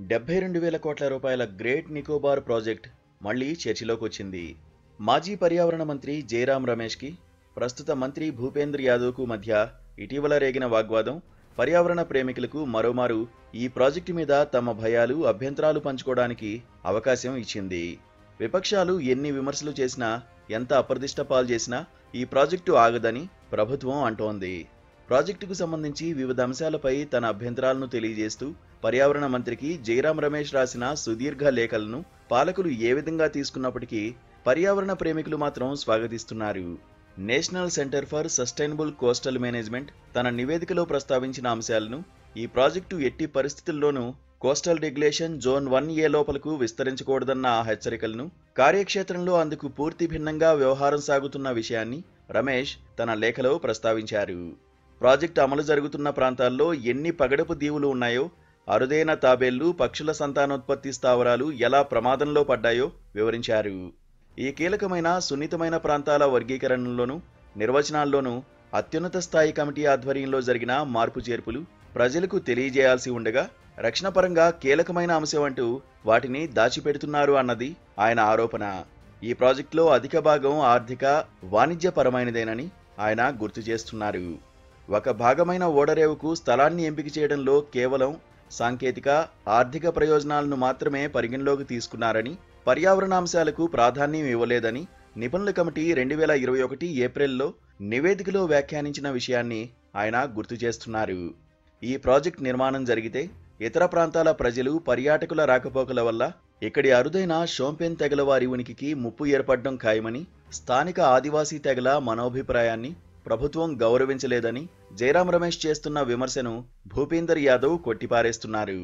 డెబ్బై రెండు వేల కోట్ల రూపాయల గ్రేట్ నికోబార్ ప్రాజెక్ట్ మళ్లీ చర్చలోకి వచ్చింది మాజీ పర్యావరణ మంత్రి జయరాం రమేష్కి ప్రస్తుత మంత్రి భూపేంద్ర యాదవ్కు మధ్య ఇటీవల రేగిన వాగ్వాదం పర్యావరణ ప్రేమికులకు మరోమారు ఈ ప్రాజెక్టు మీద తమ భయాలు అభ్యంతరాలు పంచుకోవడానికి అవకాశం ఇచ్చింది విపక్షాలు ఎన్ని విమర్శలు చేసినా ఎంత అప్రదిష్ట పాలు చేసినా ఈ ప్రాజెక్టు ఆగదని ప్రభుత్వం అంటోంది ప్రాజెక్టుకు సంబంధించి వివిధ అంశాలపై తన అభ్యంతరాలను తెలియజేస్తూ పర్యావరణ మంత్రికి జయరాం రమేష్ రాసిన సుదీర్ఘ లేఖలను పాలకులు ఏ విధంగా తీసుకున్నప్పటికీ పర్యావరణ ప్రేమికులు మాత్రం స్వాగతిస్తున్నారు national centre for sustainable coastal management తన నివేదికలో ప్రస్తావించిన అంశాలను ఈ ప్రాజెక్టు ఎట్టి పరిస్థితుల్లోనూ coastal regulation zone one A లోపలకు విస్తరించకూడదన్న ఆ హెచ్చరికలను కార్యక్షేత్రంలో అందుకు పూర్తి భిన్నంగా వ్యవహారం సాగుతున్న విషయాన్ని రమేష్ తన లేఖలో ప్రస్తావించారు ప్రాజెక్టు అమలు జరుగుతున్న ప్రాంతాల్లో ఎన్ని పగడపు దీవులు ఉన్నాయో అరుదైన తాబేళ్లు పక్షుల సంతానోత్పత్తి స్థావరాలు ఎలా ప్రమాదంలో పడ్డాయో వివరించారు ఈ కీలకమైన సున్నితమైన ప్రాంతాల వర్గీకరణలోనూ నిర్వచనాల్లోనూ అత్యున్నత స్థాయి కమిటీ ఆధ్వర్యంలో జరిగిన మార్పు చేర్పులు ప్రజలకు తెలియజేయాల్సి ఉండగా రక్షణపరంగా కీలకమైన అంశం అంటూ వాటిని దాచిపెడుతున్నారు అన్నది ఆయన ఆరోపణ ఈ ప్రాజెక్టులో అధిక భాగం ఆర్థిక వాణిజ్యపరమైనదేనని ఆయన గుర్తు చేస్తున్నారు ఒక భాగమైన ఓడరేవుకు స్థలాన్ని ఎంపిక చేయడంలో కేవలం సాంకేతిక ఆర్థిక ప్రయోజనాలను మాత్రమే పరిగణలోకి తీసుకున్నారని పర్యావరణ అంశాలకు ప్రాధాన్యం ఇవ్వలేదని నిపుణుల కమిటీ రెండు వేల ఇరవై ఒకటి ఏప్రిల్లో నివేదికలో వ్యాఖ్యానించిన విషయాన్ని ఆయన గుర్తు చేస్తున్నారు ఈ ప్రాజెక్ట్ నిర్మాణం జరిగితే ఇతర ప్రాంతాల ప్రజలు పర్యాటకుల రాకపోకల వల్ల ఇక్కడి అరుదైన షోంపెన్ తెగల వారి ఉనికికి ముప్పు ఏర్పడడం ఖాయమని స్థానిక ఆదివాసీ తెగల మనోభిప్రాయాన్ని ప్రభుత్వం గౌరవించలేదని జయరాం రమేష్ చేస్తున్న విమర్శను భూపేందర్ యాదవ్ కొట్టిపారేస్తున్నారు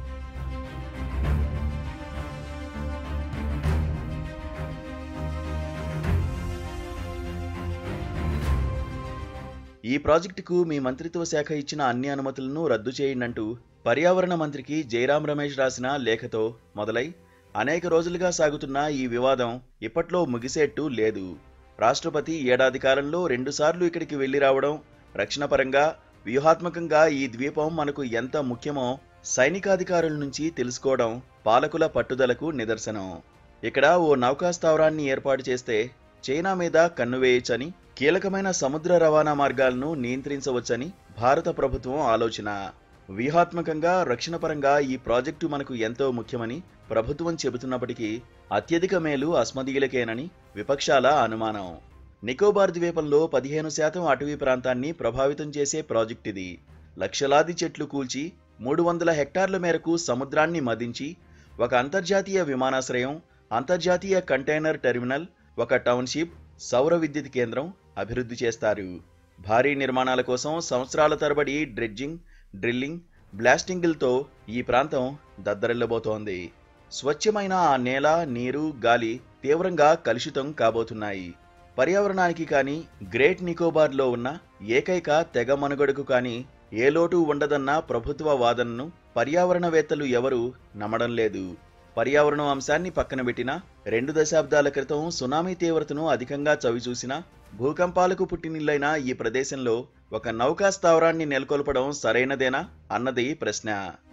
ఈ ప్రాజెక్టుకు మీ మంత్రిత్వ శాఖ ఇచ్చిన అన్ని అనుమతులను రద్దు చేయండంటూ పర్యావరణ మంత్రికి జయరాం రమేష్ రాసిన లేఖతో మొదలై అనేక రోజులుగా సాగుతున్న ఈ వివాదం ఇప్పట్లో ముగిసేట్టు లేదు రాష్ట్రపతి ఏడాది కాలంలో రెండుసార్లు ఇక్కడికి వెళ్లి రావడం రక్షణపరంగా వ్యూహాత్మకంగా ఈ ద్వీపం మనకు ఎంత ముఖ్యమో సైనికాధికారుల నుంచి తెలుసుకోవడం పాలకుల పట్టుదలకు నిదర్శనం ఇక్కడ ఓ నౌకా స్థావరాన్ని ఏర్పాటు చేస్తే చైనా మీద కన్ను వేయొచ్చని కీలకమైన సముద్ర రవాణా మార్గాలను నియంత్రించవచ్చని భారత ప్రభుత్వం ఆలోచన వ్యూహాత్మకంగా రక్షణపరంగా ఈ ప్రాజెక్టు మనకు ఎంతో ముఖ్యమని ప్రభుత్వం చెబుతున్నప్పటికీ అత్యధిక మేలు అస్మదీయులకేనని విపక్షాల అనుమానం నికోబార్ ద్వీపంలో పదిహేను శాతం అటవీ ప్రాంతాన్ని ప్రభావితం చేసే ప్రాజెక్ట్ ఇది లక్షలాది చెట్లు కూల్చి మూడు వందల హెక్టార్ల మేరకు సముద్రాన్ని మదించి ఒక అంతర్జాతీయ విమానాశ్రయం అంతర్జాతీయ కంటైనర్ టెర్మినల్ ఒక టౌన్షిప్ సౌర విద్యుత్ కేంద్రం అభివృద్ధి చేస్తారు భారీ నిర్మాణాల కోసం సంవత్సరాల తరబడి డ్రెడ్జింగ్ డ్రిల్లింగ్ బ్లాస్టింగులతో ఈ ప్రాంతం దద్దరిల్లబోతోంది స్వచ్ఛమైన ఆ నేల నీరు గాలి తీవ్రంగా కలుషితం కాబోతున్నాయి పర్యావరణానికి కానీ గ్రేట్ నికోబార్లో ఉన్న ఏకైక తెగ మనుగడకు కానీ ఏ లోటు ఉండదన్న ప్రభుత్వ వాదనను పర్యావరణవేత్తలు ఎవరూ నమ్మడం లేదు పర్యావరణం అంశాన్ని పక్కన పెట్టినా రెండు దశాబ్దాల క్రితం సునామీ తీవ్రతను అధికంగా చవిచూసిన భూకంపాలకు పుట్టినిల్లైన ఈ ప్రదేశంలో ఒక నౌకా స్థావరాన్ని నెలకొల్పడం సరైనదేనా అన్నది ప్రశ్న